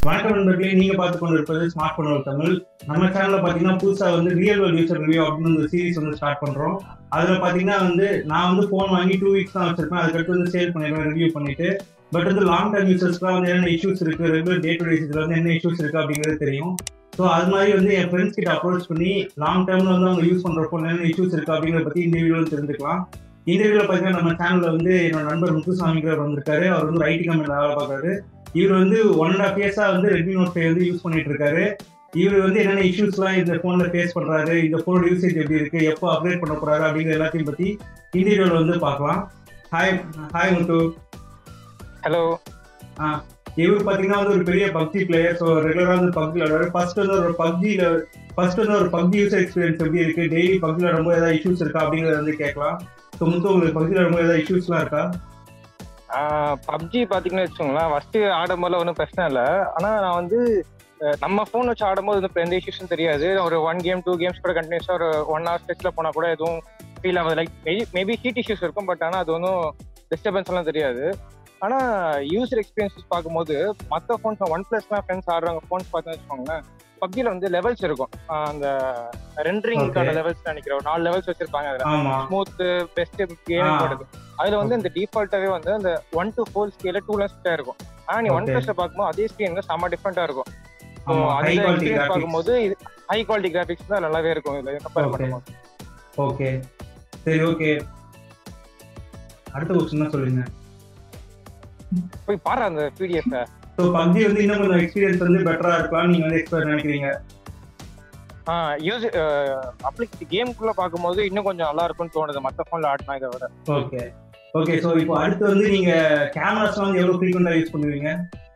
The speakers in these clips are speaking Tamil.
வணக்கம் நண்பர்களே நீங்க பார்த்து கொண்டு இருப்பது ஸ்மார்ட் போன் தமிழ் நம்ம சேனல்ல பாத்தீங்கன்னா புதுசா வந்து ரியல் வேர்ல்ட் யூசர் ரிவ்யூ அப்படின்னு ஒரு சீரிஸ் வந்து ஸ்டார்ட் பண்றோம் அதுல பாத்தீங்கன்னா வந்து நான் வந்து போன் வாங்கி டூ வீக்ஸ் தான் வச்சிருப்பேன் அதுக்கடுத்து வந்து சேல் பண்ணிடுவேன் ரிவ்யூ பண்ணிட்டு பட் வந்து லாங் டர்ம் யூசர்ஸ்க்குலாம் வந்து என்ன இஷ்யூஸ் இருக்கு ரெகுலர் டே டு டே வந்து என்ன இஷ்யூஸ் இருக்கு அப்படிங்கிறது தெரியும் ஸோ அது மாதிரி வந்து என் ஃப்ரெண்ட்ஸ் கிட்ட அப்ரோச் பண்ணி லாங் டர்ம்ல வந்து அவங்க யூஸ் பண்ற போன் என்ன இஷ்யூஸ் இருக்கு அப்படிங்கிறத பத்தி இந்த வீடியோவில் தெரிஞ்சுக்கலாம் இந்த வீடியோவில் பார்த்தீங்கன்னா நம்ம சேனல்ல வந்து என்னோட நண்பர் முத்துசாமிங்கிறவர் வந்திருக்காரு அவர் வந்து ஐடி கம்பெனியில் வேலை பார்க்குறாரு இவர் வந்து ஒன் அண்ட் ஆஃப் இயர்ஸா வந்து ரெட்மி நோட் ஃபைவ் வந்து யூஸ் பண்ணிட்டு இருக்காரு இவர் வந்து என்னென்ன இஷ்யூஸ்லாம் இந்த ஃபோனில் ஃபேஸ் பண்றாரு இந்த ஃபோனோட யூசேஜ் எப்படி இருக்கு எப்போ அப்கிரேட் பண்ண போறாரு அப்படிங்கிற எல்லாத்தையும் பத்தி இந்த வீடியோவில் வந்து பார்க்கலாம் ஹாய் ஹாய் முத்து ஹலோ இவர் பார்த்தீங்கன்னா வந்து ஒரு பெரிய பப்ஜி பிளேயர் ஸோ ரெகுலராக வந்து பப்ஜி விளையாடுறாரு ஃபர்ஸ்ட் வந்து ஒரு பப்ஜியில் ஃபர்ஸ்ட் வந்து ஒரு பப்ஜி யூசர் எக்ஸ்பீரியன்ஸ் எப்படி இருக்கு டெய்லி பப்ஜி விளையாடும்போது ஏதாவது இஷ்யூஸ் இருக்கா அப்படிங்கிறத வந்து கேட்கலாம் ஸோ முத்து உங்களுக்கு பப்ஜி விளையாடும்போது ஏதாவது இஷ்யூஸ்லாம் இருக்கா பப்ஜி பாத்தீங்கன்னு வச்சுக்கோங்களேன் ஃபர்ஸ்ட் ஆடும்போது ஒன்றும் பிரச்சனை இல்லை ஆனா நான் வந்து அஹ், நம்ம ஃபோன் வச்சு ஆடும்போது வந்து எந்த இஷ்யூஸும் தெரியாது ஒரு ஒன் கேம் டூ கேம்ஸ் கூட கண்டினியூஸா ஒரு ஒன் ஹவர் ஸ்ட்ரெச்சில் போனா கூட எதுவும் ஃபீல் ஆகாது லைக் மேபி ஹீட் இஷ்யூஸ் இருக்கும் பட் ஆனா அது ஒன்றும் டிஸ்டர்பன்ஸ் எல்லாம் தெரியாது ஆனா யூசர் எக்ஸ்பீரியன்ஸஸ் பார்க்கும்போது மற்ற ஃபோன்ஸ் ஒன் பிளஸ்லாம் ஃப்ரெண்ட்ஸ் ஆடுறவங்க ஃபோன்ஸ் பார்த்தீங்கன்னு வச்சுக்கோங்களேன் பப்ஜியில் வந்து லெவல்ஸ் இருக்கும் ஆஹ் அந்த ரெண்டரிங்கான Okay. லெவல்ஸ் நினைக்கிறேன் ஒரு நாலு லெவல்ஸ் வச்சிருப்பாங்க அதுல ஆமா ஸ்மூத் பெஸ்ட் கேம் ஆ. போடுது அதுல வந்து இந்த டிஃபால்ட்டாவே வந்து அந்த one to four scale two lens இருக்கும் ஆனா நீ ஒன் Okay. பிளஸ்ல பார்க்கும்போது அதே ஸ்கிரீன் செம்ம டிஃப்ரெண்டா இருக்கும் So, ஆமா அந்த ஹை குவாலிட்டி experience கிராஃபிக்ஸ் பார்க்கும்போது ஹை குவாலிட்டி கிராபிக்ஸ் தான் நல்லாவே இருக்கும் இதுல கம்பேர் Okay. பண்ணும்போது ஓகே சரி ஓகே அடுத்த கொஸ்டின் சொல்லுங்க போய் பாரு அந்த பிடிஎஃப் ஸோ பப்ஜி வந்து இன்னும் கொஞ்சம் எக்ஸ்பீரியன்ஸ் வந்து பெட்டரா இருக்கலாம் நீங்க வந்து எக்ஸ்பர்ட் நினைக்கிறீங்க யூஸ் அப்ளிக் கேம்குள்ள பார்க்கும்போது இன்னும் கொஞ்சம் நல்லா இருக்கும்னு தோணுது மத்த போன்ல ஆடினா இதை விட ஓகே ஓகே ஸோ இப்போ அடுத்து வந்து நீங்க கேமராஸ் வந்து எவ்வளவு ஃப்ரீக்வெண்டா யூஸ் பண்ணுவீங்க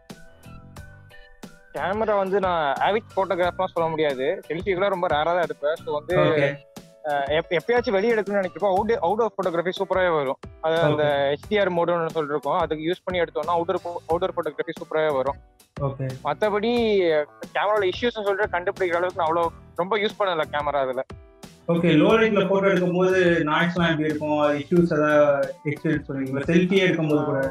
கேமரா வந்து நான் ஆவிட் போட்டோகிராஃப்லாம் சொல்ல முடியாது செல்ஃபி கூட ரொம்ப ரேரா தான் எடுப்பேன் ஸோ வந்து ஓகே அஹ், எப்ப- எப்பயாச்சும் வெளியே எடுக்கணும்னு நினைக்கிறப்போ அவுட் அவுடோர் போட்டோகிராஃபி சூப்பராகவே வரும் அது அந்த ஹெச்டிஆர் மோடுன்னு சொல்லிருக்கோம் அதுக்கு யூஸ் பண்ணி எடுத்தோம்னா அவுடோர் அவுடோர் போட்டோகிராஃபி சூப்பராகவே வரும் ஓகே மற்றபடி கேமரால இஷ்யூஸ் சொல்லிட்டு கண்டுபிடிக்கிற அளவுக்கு நான் அவ்வளோ ரொம்ப யூஸ் பண்ணல கேமரா அதுல ஓகே லோ லைட்ல போட்டோ எடுக்கும்போது நாய்ஸ்லாம் எப்படி இருக்கும் இஷ்யூஸ் ஏதாவது எக்ஸ்பீரியன்ஸ் பண்ணுவீங்களா செல்ஃபியே எடுக்கும்போது கூட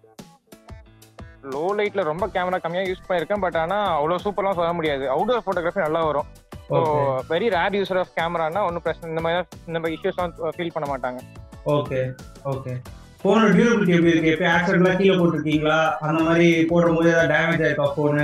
லோ லைட்ல ரொம்ப கேமரா கம்மியா யூஸ் பண்ணிருக்கேன் பட் ஆனா அவ்வளவு சூப்பர்லாம் சொல்ல முடியாது அவுடோர் போட்டோகிராஃபி நல்லா வரும் so okay very rare user of கேமரானா ஒன்றும் பிரச்சனை இந்த மாதிரி இந்த மாதிரி இஷ்யூஸ்லாம் ஃபீல் பண்ண மாட்டாங்க ஓகே ஓகே ஃபோனோட டியூரபிலிட்டி எப்படி இருக்கு எப்போ ஆக்சிடென்ட்லாம் கீழே போட்டிருக்கீங்களா அந்த மாதிரி போடும்போது ஏதாவது டேமேஜ் ஆயிருக்கா ஃபோனு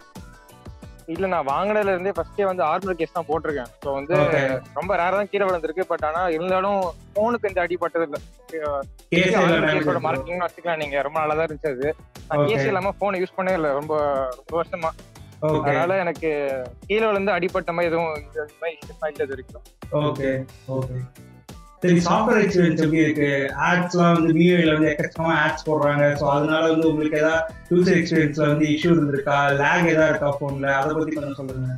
இல்ல நான் வாங்கினதுல இருந்தே ஃபர்ஸ்டே வந்து ஆர்மர் கேஸ் தான் போட்டிருக்கேன் ஸோ வந்து ஓகே ரொம்ப ரேரா தான் கீழே விழுந்திருக்கு பட் ஆனா இருந்தாலும் ஃபோனுக்கு எந்த அடிப்பட்டது இல்ல கேஸ் கேஸோட டேமேஜ் மார்க்கிங் வச்சுக்கலாம் நீங்க ரொம்ப நல்லா தான் இருந்துச்சு அது நான் Okay. கேஸ் இல்லாம போன் யூஸ் பண்ணவே இல்லை ரொம்ப ரொம்ப வருஷமா ஓகே அதனால எனக்கு கீழே விழுந்து அடிப்பட்ட மாதிரி எதுவும் இது மாதிரி issues ஆயிட்டு இது வரைக்கும் ஓகே ஓகே சரி சாஃப்ட்வேர் எக்ஸ்பீரியன்ஸ் எப்படி இருக்கு ஆட்ஸ்லாம் வந்து விஐல வந்து எக்கச்சக்கமா ஆட்ஸ் போடுறாங்க ஸோ அதனால வந்து உங்களுக்கு ஏதாவது யூசர் எக்ஸ்பீரியன்ஸ்ல வந்து இஷ்யூ இருந்திருக்கா லேக் ஏதாவது இருக்கா ஃபோன்ல அதை பத்தி கொஞ்சம் சொல்லுங்க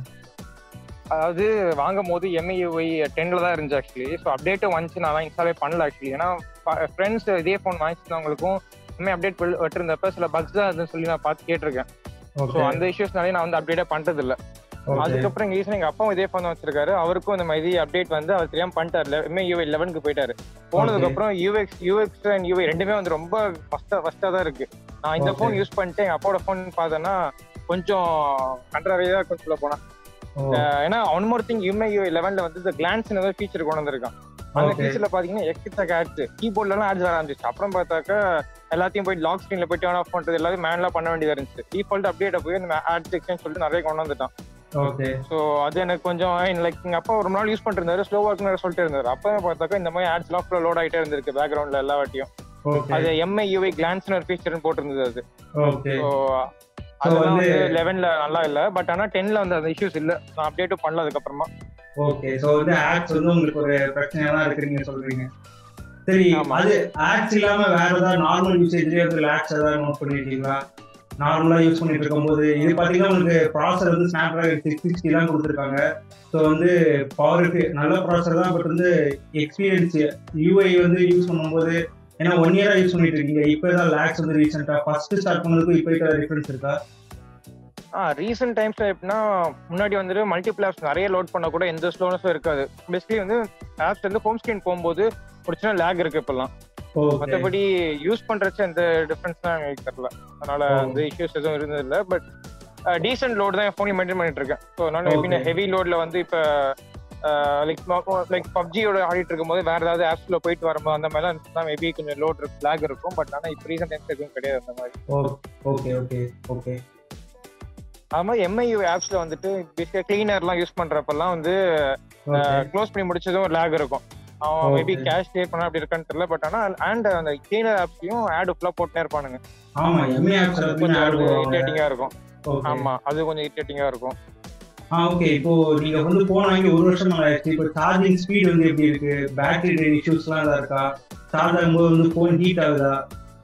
அதாவது வாங்கும் போது எம்ஐயூஐ டென்ல தான் இருந்துச்சு ஆக்சுவலி ஸோ அப்டேட்டும் வந்துச்சு நான் இன்ஸ்டாலே பண்ணல ஆக்சுவலி ஏன்னா ஃப்ரெண்ட்ஸ் இதே ஃபோன் வாங்கிச்சிருந்தவங்களுக்கும் இனிமே அப்டேட் விட்டுருந்தப்ப சில பக்ஸ் தான் இருந்துன்னு சொல்லி நான் பார்த்து கேட்டிருக்கேன் ஸோ ஓகே அந்த இஷ்யூஸ்னாலே நான் வந்து அப்டேட்டே பண்றது இல்ல ஓகே அதுக்கப்புறம் எங்க ரீசன் எங்க அப்பாவும் இதே ஃபோன் வச்சிருக்காரு அவருக்கும் இந்த மாதிரி அப்டேட் வந்து அவர் தெரியாம பண்ணிட்டாரு எம்ஐ யூஐ லெவனுக்கு போயிட்டாரு போனதுக்கு அப்புறம் யூஎக்ஸ் யூஎக்ஸ் அண்ட் யூஐ ரெண்டுமே வந்து ரொம்ப ஃபஸ்டா ஃபஸ்டா தான் இருக்கு நான் இந்த Okay. ஃபோன் யூஸ் பண்ணிட்டு எங்க அப்பாவோட ஃபோன் பார்த்தேன்னா கொஞ்சம் கண்ட்ராவியா இருக்கும் சொல்ல போனா அஹ் ஏன்னா ஒன் மோர் திங் யூஎம்ஐ யூஐ லெவன்ல வந்து இந்த கிளான்ஸ் ஏதோ ஃபீச்சர் கொண்டு வந்திருக்கான் அந்த Okay. ஃபீச்சர்ல பாத்தீங்கன்னா எக்கச்சக்க ஆட்ஸ் கீபோர்ட்ல எல்லாம் ஆட்ஸ் வர ஆரம்பிச்சிச்சு அப்புறம் பார்த்தாக்கா எல்லாத்தையும் போய் லாக் ஸ்கிரீன்ல போயிட்டு ஆன் ஆஃப் பண்றது எல்லாத்தையும் மேனுவலா பண்ண வேண்டியதா இருந்துச்சு டிஃபால்ட் அப்டேட் போய் இந்த ஆட் செக்ஷன் சொல்லிட்டு நிறைய கொண்டு வந்துட்டான் ஓகே ஸோ அது எனக்கு கொஞ்சம் லைக் எங்க அப்பா ஒரு நாள் யூஸ் பண்ணிட்டு இருந்தாரு ஸ்லோவா இருக்குன்னு சொல்லிட்டு இருந்தாரு அப்பவே பார்த்தாக்கா இந்த மாதிரி ஆட்ஸ் எல்லாம் ஃபுல்லா லோட் ஆயிட்டே இருந்திருக்கு பேக்ரவுண்ட்ல எல்லா வாட்டியும் ஓகே அது எம்ஐ யூஐ கிளான்ஸ் ஒரு ஃபீச்சர்னு போட்டிருந்தது அது ஓகே ஸோ அதெல்லாம் வந்து- வந்து லெவன்ல நல்லா இல்ல பட் ஆனா டென்ல வந்து அந்த இஷ்யூஸ் இல்ல நான் அப்டேட்டும் பண்ணல அதுக்கப்புறமா ஓகே சோ வந்து ஆட்ஸ் வந்து உங்களுக்கு ஒரு பிரச்சனையா தான் இருக்கு நீங்க சொல்றீங்க சரி ஆமா. அது ஆட்ஸ் இல்லாம வேற ஏதாவது நார்மல் யூசேஜ்லயே வந்து ஆட்ஸ் ஏதாவது நோட் பண்ணிருக்கீங்களா நார்மலா யூஸ் பண்ணிட்டு இருக்கும்போது இது பாத்தீங்கன்னா உங்களுக்கு ப்ராசர் வந்து ஸ்னாப் டிராகன் சிக்ஸ் சிக்ஸ்டி தான் கொடுத்துருக்காங்க ஸோ வந்து பவர் நல்ல ப்ராசர் தான் பட் வந்து எக்ஸ்பீரியன்ஸ் யூஐ வந்து யூஸ் பண்ணும்போது ஏன்னா ஒன் இயரா யூஸ் பண்ணிட்டு இருக்கீங்க இப்போ ஏதாவது லேக்ஸ் வந்து ரீசெண்டா ஃபர்ஸ்ட் ஸ்டார்ட் பண்ணதுக்கும் இப்போ ஏதாவது டிஃபரன்ஸ் இருக்கா ஆ ரீசெண்ட் டைம்ஸ்ல எப்படின்னா முன்னாடி வந்துட்டு மல்டிபிள் ஆப்ஸ் நிறைய லோட் பண்ண கூட எந்த ஸ்லோனஸும் இருக்காது பேசிக்கலி வந்து ஆப்ஸ் வந்து ஹோம் ஸ்கிரீன் போகும்போது ஒரு சின்ன லேக் இருக்கு இப்பெல்லாம் ஓகே மற்றபடி யூஸ் பண்றச்ச எந்த டிஃபரன்ஸ் தான் எனக்கு தெரியல அதனால ஓ. அந்த இஷ்யூஸ் எதுவும் இருந்தது இல்ல பட் டீசென்ட் லோட் தான் என் ஃபோன் மெயின்டைன் பண்ணிட்டு இருக்கேன் ஸோ நான் Okay. எப்படின்னா ஹெவி லோட்ல வந்து இப்போ லைக் லைக் பப்ஜியோட ஆடிட்டு இருக்கும்போது வேற ஏதாவது ஆப்ஸ்ல போயிட்டு வரும்போது அந்த மாதிரிலாம் இருந்துச்சுன்னா மேபி கொஞ்சம் லோட் இருக்கு லேக் இருக்கும் பட் ஆனா இப்போ ரீசெண்ட் டைம்ஸ் எதுவும் கிடையாது அந்த மாதிரி ஓகே ஓகே ஓகே அது மாதிரி எம்ஐயு ஆப்ஸ்ல வந்துட்டு பேசிக்கா கிளீனர்லாம் யூஸ் பண்றப்பெல்லாம் வந்து ஓகே க்ளோஸ் பண்ணி முடிச்சதும் லேக் இருக்கும் அவன் Okay. மேபி கேஷ் பே பண்ண அப்படி இருக்கான்னு தெரியல பட் ஆனா அண்ட் அந்த கிளீனர் ஆப்ஸ்லயும் ஆட் ஃபுல்லா போட்டுனே இருப்பானுங்க ஆமா எம்ஏ ஆப்ஸ் அது எல்லாத்தையுமே கொஞ்சம் ஆட் பண்ணுவாங்க இரிட்டேட்டிங்கா இருக்கும் ஓகே ஆமா அது கொஞ்சம் இரிட்டேட்டிங்கா இருக்கும் ஆ ஓகே இப்போ நீங்க வந்து போன் வாங்கி ஒரு வருஷம் மேல ஆயிடுச்சு இப்போ சார்ஜிங் ஸ்பீட் வந்து எப்படி இருக்கு பேட்டரி ட்ரெயின் இஷ்யூஸ்லாம் ஏதாவது இருக்கா சார்ஜ் ஆகும்போது வந்து போன் ஹீட் ஆகுதா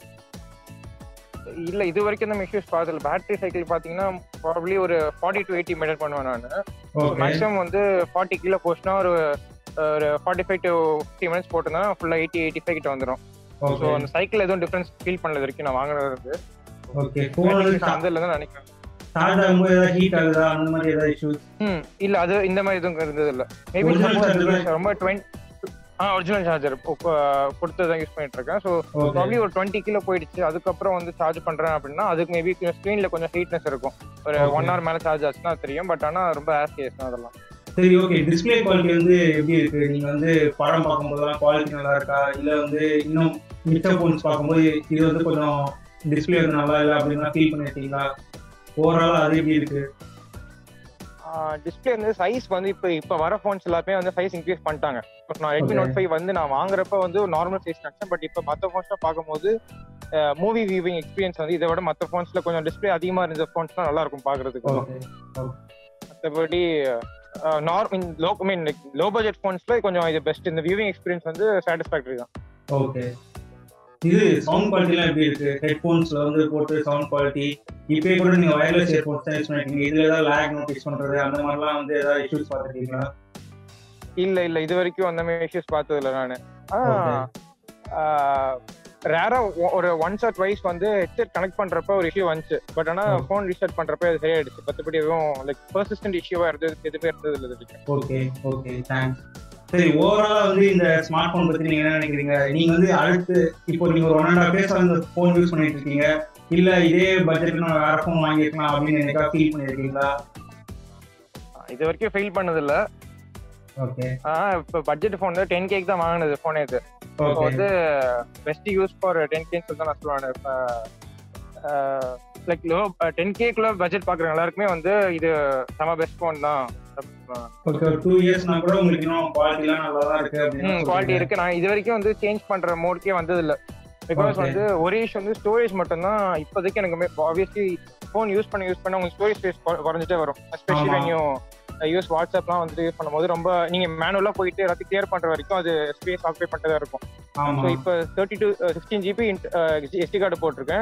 இல்ல இது வரைக்கும் நம்ம இஷ்யூஸ் பார்த்ததில்ல பேட்டரி சைக்கிள் பாத்தீங்கன்னா ப்ராப்ளி ஒரு ஃபார்ட்டி டு எயிட்டி மெயின்டைன் பண்ணுவேன் நான் ஓகே மேக்ஸிமம் வந்து ஃபார்ட்டி கீழே போச்சுன்னா ஒரு ஒரு forty five to fifty minutes போட்டுனா ஃபுல்லா எயிட்டி எயிட்டி ஃபைவ் கிட்ட வந்துடும் ஸோ ஓகே அந்த சைக்கிள் எதுவும் டிஃபரன்ஸ் ஃபீல் பண்ணல இது வரைக்கும் நான் வாங்குறது ஓகே போன் வந்து அந்த இதுல தான் நினைக்கிறேன் சார்ஜ் ஆகும்போது ஏதாவது ஹீட் ஆகுதா அந்த மாதிரி ஏதாவது இஷ்யூஸ் ம் இல்ல அது இந்த மாதிரி எதுவும் இருந்தது இல்ல மேபி Original charger ரொம்ப டுவெண்ட்டி ஆ ஒரிஜினல் சார்ஜர் கொடுத்து தான் யூஸ் பண்ணிட்டு இருக்கேன் ஸோ ஓகே ப்ராப்ளி ஒரு டுவெண்ட்டி கிலோ போயிடுச்சு அதுக்கப்புறம் வந்து சார்ஜ் பண்றேன் அப்படின்னா அதுக்கு மேபி ஸ்க்ரீன்ல கொஞ்சம் ஹீட்னஸ் இருக்கும் ஒரு Okay. ஒன் ஹவர் மேல சார்ஜ் ஆச்சுன்னா தெரியும் பட் ஆனா ரொம்ப ஆஸ் கேஸ் தான் அதெல்லாம் சரி ஓகே டிஸ்ப்ளே குவாலிட்டி வந்து எப்படி இருக்கு நீங்க வந்து படம் பார்க்கும்போதெல்லாம் குவாலிட்டி நல்லா இருக்கா இல்ல வந்து இன்னும் மிச்ச போன்ஸ் பார்க்கும்போது இது வந்து கொஞ்சம் டிஸ்ப்ளே வந்து நல்லா இல்லை அப்படின்னா ஃபீல் பண்ணிருக்கீங்களா ஓவரால் அது எப்படி இருக்கு டிஸ்பிளே வந்து சைஸ் வந்து இப்போ இப்போ வர ஃபோன்ஸ் எல்லாமே வந்து சைஸ் இன்க்ரீஸ் பண்ணிட்டாங்க இப்போ நான் ரெட்மி Okay. நோட் ஃபைவ் வந்து நான் வாங்குறப்ப வந்து நார்மல் சைஸ் நினச்சேன் பட் இப்போ மற்ற ஃபோன்ஸ்லாம் பார்க்கும்போது மூவி வியூவிங் எக்ஸ்பீரியன்ஸ் வந்து இதை விட மற்ற ஃபோன்ஸ்ல கொஞ்சம் டிஸ்பிளே அதிகமா இருந்த ஃபோன்ஸ்லாம் நல்லா இருக்கும் பார்க்கறதுக்கு ஓகே மற்றபடி நார் mean low mean low budget ஃபோன்ஸ்ல கொஞ்சம் இது பெஸ்ட் இந்த வியூவிங் எக்ஸ்பீரியன்ஸ் வந்து சாட்டிஸ்ஃபேக்டரி தான் ஓகே இது சவுண்ட் குவாலிட்டிலாம் எப்படி இருக்கு ஹெட்ஃபோன்ஸ்ல வந்து போட்டு சவுண்ட் குவாலிட்டி இப்பயே கூட நீங்க வயர்லெஸ் இயர்ஃபோன்ஸ் தான் யூஸ் பண்ணிருக்கீங்க இதுல ஏதாவது லேக் நோட்டீஸ் பண்றது அந்த மாதிரிலாம் வந்து ஏதாவது இஷ்யூஸ் பார்த்துருக்கீங்களா இல்ல இல்ல இது வரைக்கும் அந்த மாதிரி இஷ்யூஸ் பார்த்தது இல்லை நான் Okay. ரேரா ஒரு ஒன்ஸ் ஆர் ட்வைஸ் வந்து ஹெட்செட் கனெக்ட் பண்றப்ப ஒரு இஷ்யூ வந்துச்சு பட் ஆனா Okay. ஃபோன் ரீஸ்டார்ட் பண்றப்ப அது சரியாயிடுச்சு மத்தபடி எதுவும் லைக் பர்சிஸ்டன்ட் இஷ்யூவா இருந்தது எதுவுமே இருந்தது இல்லை இது வரைக்கும் ஓகே ஓகே தேங்க்ஸ் சரி ஓவராலா வந்து இந்த ஸ்மார்ட் போன் பத்தி நீங்க என்ன நினைக்கிறீங்க நீங்க வந்து அடுத்து இப்போ நீங்க ஒரு ஒன் அண்ட் ஹாஃப் இயர்ஸ் அந்த போன் யூஸ் பண்ணிட்டு இருக்கீங்க இல்ல இதே பட்ஜெட்ல நான் வேற போன் வாங்கிருக்கலாம் அப்படின்னு எனக்கா ஃபீல் பண்ணிருக்கீங்களா இது வரைக்கும் ஃபெயில் பண்ணது இல்ல ஓகே ஆனா இப்போ பட்ஜெட் ஃபோன் வந்து டென் கேக் தான் வாங்கினது ஃபோன் இது இப்போ ஓகே வந்து பெஸ்ட் யூஸ் ஃபார் டென் கேன்னு சொல்லி தான் நான் சொல்லுவேன் இப்போ லைக் லோ டென் கேக்குள்ள பட்ஜெட் பாக்குறவங்க எல்லாருக்குமே வந்து இது செம பெஸ்ட் ஃபோன் தான் ஓகே ஒரு டூ இயர்ஸ்னா கூட உங்களுக்கு இன்னும் குவாலிட்டிலாம் நல்லா தான் இருக்கு அப்படின்னு குவாலிட்டி இருக்கு நான் இது வரைக்கும் வந்து சேஞ்ச் பண்ற மோட்க்கே வந்தது இல்ல பிகாஸ் Okay. வந்து ஒரே இஷ்யூ வந்து ஸ்டோரேஜ் மட்டும்தான் இப்போதைக்கு எனக்கு ஆப்வியஸ்லி ஃபோன் யூஸ் பண்ண யூஸ் பண்ண உங்களுக்கு ஸ்டோரேஜ் ஸ்பேஸ் குறைஞ்சிட்டே வரும் எஸ்பெஷலி ஆமா. வென் யூ யூஸ் வாட்ஸ்அப்லாம் வந்து யூஸ் பண்ணும்போது ரொம்ப நீங்க மேனுவலா போயிட்டு எல்லாத்தையும் கிளியர் பண்ற வரைக்கும் அது ஸ்பேஸ் ஆக்குபை பண்ணிட்டே இருக்கும் ஆமா ஸோ இப்போ thirty two sixteen GB SD card போட்டிருக்கேன்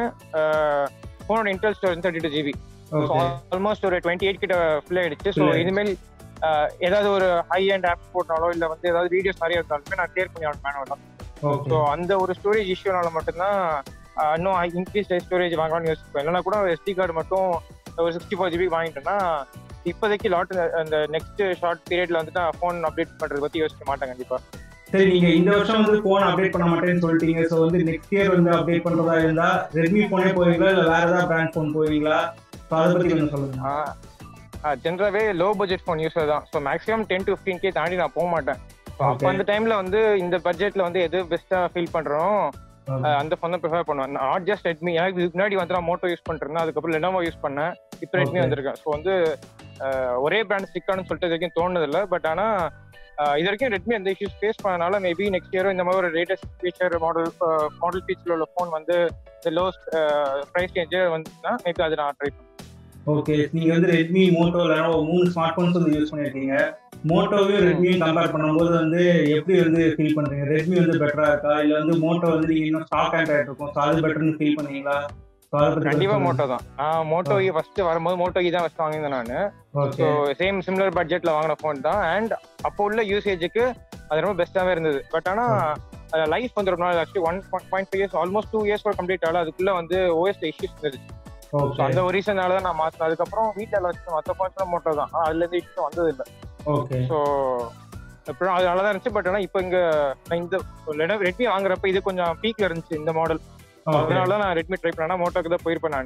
ஃபோனோட internal storage thirty two GB okay almost ஒரு டுவெண்ட்டி எயிட் கிட்ட ஃபுல் ஆயிடுச்சு ஸோ Full ஆயிடுச்சு. இனிமேல் அஹ், ஏதாவது ஒரு ஹை அண்ட் ஆப் போட்டாலோ இல்ல வந்து ஏதாவது வீடியோஸ் நிறைய இருந்தாலுமே நான் கிளியர் பண்ணி ஆகணும் மேனுவலா ஓகே ஸோ அந்த ஒரு ஸ்டோரேஜ் இஷ்யூனால மட்டும்தான் அஹ், இன்னும் இன்க்ரீஸ் ஸ்டோரேஜ் வாங்கலாம்னு யோசிப்பேன் இல்லைனா கூட எஸ்டி கார்டு மட்டும் ஒரு சிக்ஸ்டி ஃபோர் ஜிபி வாங்கிட்டேன்னா இப்போதைக்கு லாட் அந்த நெக்ஸ்ட் ஷார்ட் பீரியட்ல வந்து நான் ஃபோன் அப்டேட் பண்றது பத்தி யோசிக்க மாட்டேன் கண்டிப்பா சரி நீங்க இந்த வருஷம் வந்து போன் அப்டேட் பண்ண மாட்டேன்னு சொல்லிட்டீங்க சோ வந்து நெக்ஸ்ட் இயர் வந்து அப்டேட் பண்றதா இருந்தா ரெட்மி போனே போவீங்களா இல்ல வேற ஏதாவது பிராண்ட் போன் போவீங்களா So அதை பத்தி கொஞ்சம் சொல்லுங்க ஜென்ரலாவே லோ பட்ஜெட் ஃபோன் யூஸர் தான் so maximum ten to fifteen K தாண்டி நான் போக மாட்டேன் So, அப்போ Okay. அந்த டைம்ல வந்து இந்த பட்ஜெட்ல வந்து எது பெஸ்டா ஃபீல் பண்றோம் Okay. அந்த ஃபோன் தான் ப்ரிஃபர் பண்ணுவேன் நாட் ஜஸ்ட் ரெட்மி எனக்கு இதுக்கு முன்னாடி வந்து நான் மோட்டோ யூஸ் பண்ணிருந்தேன் அதுக்கப்புறம் லெனோவோ யூஸ் பண்ணேன் இப்போ ரெட்மி Okay. வந்திருக்கேன் ஸோ வந்து அஹ், ஒரே பிராண்ட் ஸ்டிக்கானு சொல்லிட்டு இது வரைக்கும் தோணுது இல்லை பட் ஆனா அஹ், இது வரைக்கும் ரெட்மி அந்த இஷ்யூஸ் ஃபேஸ் பண்ணனால மேபி நெக்ஸ்ட் இயரும் இந்த மாதிரி ஒரு latest feature model model feature உள்ள ஃபோன் வந்து இந்த லோஸ்ட் ப்ரைஸ் ரேஞ்சு வந்துச்சுன்னா மேபி அதை நான் ட்ரை பண்ணுவேன் ஓகே நீங்க வந்து ரெட்மி மோட்டோ லெனோவோ மூணு ஸ்மார்ட் போன்ஸ் வந்து யூஸ் பண்ணிருக்கீங்க மோட்டோவையும் ரெட்மியும் கம்பேர் பண்ணும்போது வந்து எப்படி வந்து ஃபீல் பண்றீங்க ரெட்மி வந்து பெட்டரா இருக்கா இல்ல வந்து மோட்டோ வந்து நீங்க இன்னும் ஸ்டாக் ஆண்ட்ராய்ட் இருக்கும் so அது பெட்டர்னு ஃபீல் பண்ணீங்களா So அதை பத்தி கண்டிப்பா கொஞ்சம் மோட்டோ தான் நான் மோட்டோ ஃபர்ஸ்ட் வரும்போது மோட்டோ தான் ஃபர்ஸ்ட் வாங்கியிருந்தேன் நான் ஓகே ஸோ சேம் சிமிலர் பட்ஜெட்ல வாங்கின ஃபோன் தான் அண்ட் அப்போ உள்ள யூசேஜுக்கு அது ரொம்ப பெஸ்ட்டாவே இருந்தது பட் ஆனா லைஃப் வந்து ரொம்ப நாள் actually one point five years almost two years complete ஆகல அதுக்குள்ள வந்து ஓஎஸ் இஷ்யூஸ் இருந்துச்சு ஸோ ஓகே அந்த ஒரு ரீசனால தான் நான் மாத்தினேன் அதுக்கப்புறம் வீட்டில் வச்சு மற்ற ஃபோன்ஸ்லாம் மோட்டோ தான் ஆனா, அதுல இருந்து இஷ்யூ வந்தது இல்லை ஓகே ஸோ அப்புறம் அது நல்லா தான் இருந்துச்சு பட் ஆனா இப்போ இங்க நான் இந்த ரெட்மி வாங்குறப்ப இது கொஞ்சம் பீக்ல இருந்துச்சு இந்த மாடல் ஓகே அதனால தான் நான் ரெட்மி ட்ரை பண்ணேன் மோட்டோக்கு தான் போயிருப்பேன் நான்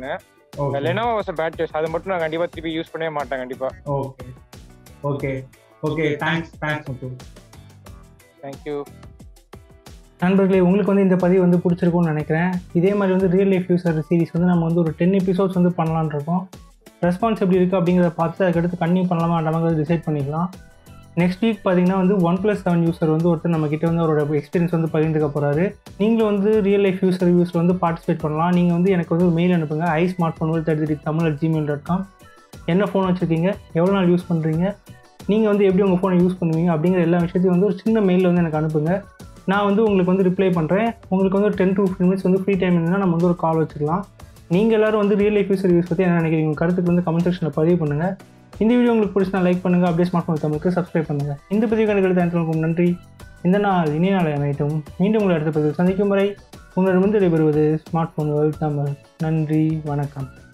okay Lenovo was bad choice அது மட்டும் நான் கண்டிப்பா திருப்பி யூஸ் பண்ணவே மாட்டேன் கண்டிப்பா okay okay okay thanks thanks Muthu thank you நண்பர்களே உங்களுக்கு வந்து இந்த பதிவு வந்து பிடிச்சிருக்கும்னு நினைக்கிறேன் இதே மாதிரி வந்து ரியல் லைஃப் யூசர் சீரிஸ் வந்து நம்ம வந்து ஒரு டென் எபிசோட்ஸ் வந்து பண்ணலான்னு இருக்கோம் ரெஸ்பான்ஸ் எப்படி இருக்குது அப்படிங்கிறத பார்த்து அதுக்கடுத்து கன்டினியூ பண்ணலாமா வேண்டாமாங்கிறத டிசைட் பண்ணிக்கலாம் நெக்ஸ்ட் வீக் பார்த்தீங்கன்னா வந்து ஒன் ப்ளஸ் செவன் யூசர் வந்து ஒருத்தர் நம்ம கிட்ட வந்து அவரோட எக்ஸ்பீரியன்ஸ் வந்து பகிர்ந்துக்க போகிறாரு நீங்களும் வந்து ரியல் லைஃப் யூசர் ரிவ்யூஸில் வந்து பார்ட்டிசிபேட் பண்ணலாம் நீங்கள் வந்து எனக்கு வந்து ஒரு மெயில் அனுப்புங்க I smart phone thirty three Tamil at Gmail dot com என்ன ஃபோன் வச்சுருக்கீங்க எவ்வளோ நாள் யூஸ் பண்ணுறீங்க நீங்கள் வந்து எப்படி உங்கள் ஃபோனை யூஸ் பண்ணுவீங்க அப்படிங்கிற எல்லா விஷயத்தையும் வந்து ஒரு சின்ன மெயிலில் வந்து எனக்கு அனுப்புங்க நான் வந்து உங்களுக்கு வந்து ரிப்ளை பண்ணுறேன் உங்களுக்கு வந்து டென் டு ஃபிஃப்டின் மினிட்ஸ் வந்து ஃப்ரீ டைம் இருந்தால் நம்ம வந்து ஒரு கால் வச்சுக்கலாம் நீங்கள் எல்லாரும் வந்து ரியல் லைஃப் யூசர் யூஸ் பற்றி என்ன நினைக்கிறீங்க உங்கள் கருத்துக்கு வந்து கமெண்ட் செக்ஷனில் பதிவு பண்ணுங்கள் இந்த வீடியோ உங்களுக்கு பிடிச்சினா லைக் பண்ணுங்கள் அப்படியே ஸ்மார்ட் ஃபோன் தமிழுக்கு சப்ஸ்கிரைப் பண்ணுங்கள் இந்த பதிவு கணக்கு எனக்கு நன்றி இந்த நாள் இனிய நாளை அமையட்டும் மீண்டும் உங்களை அடுத்த பதிவு சந்திக்கும் வரை உங்களிடமிருந்து விடைபெறுவது ஸ்மார்ட் ஃபோன் தமிழ் நன்றி வணக்கம்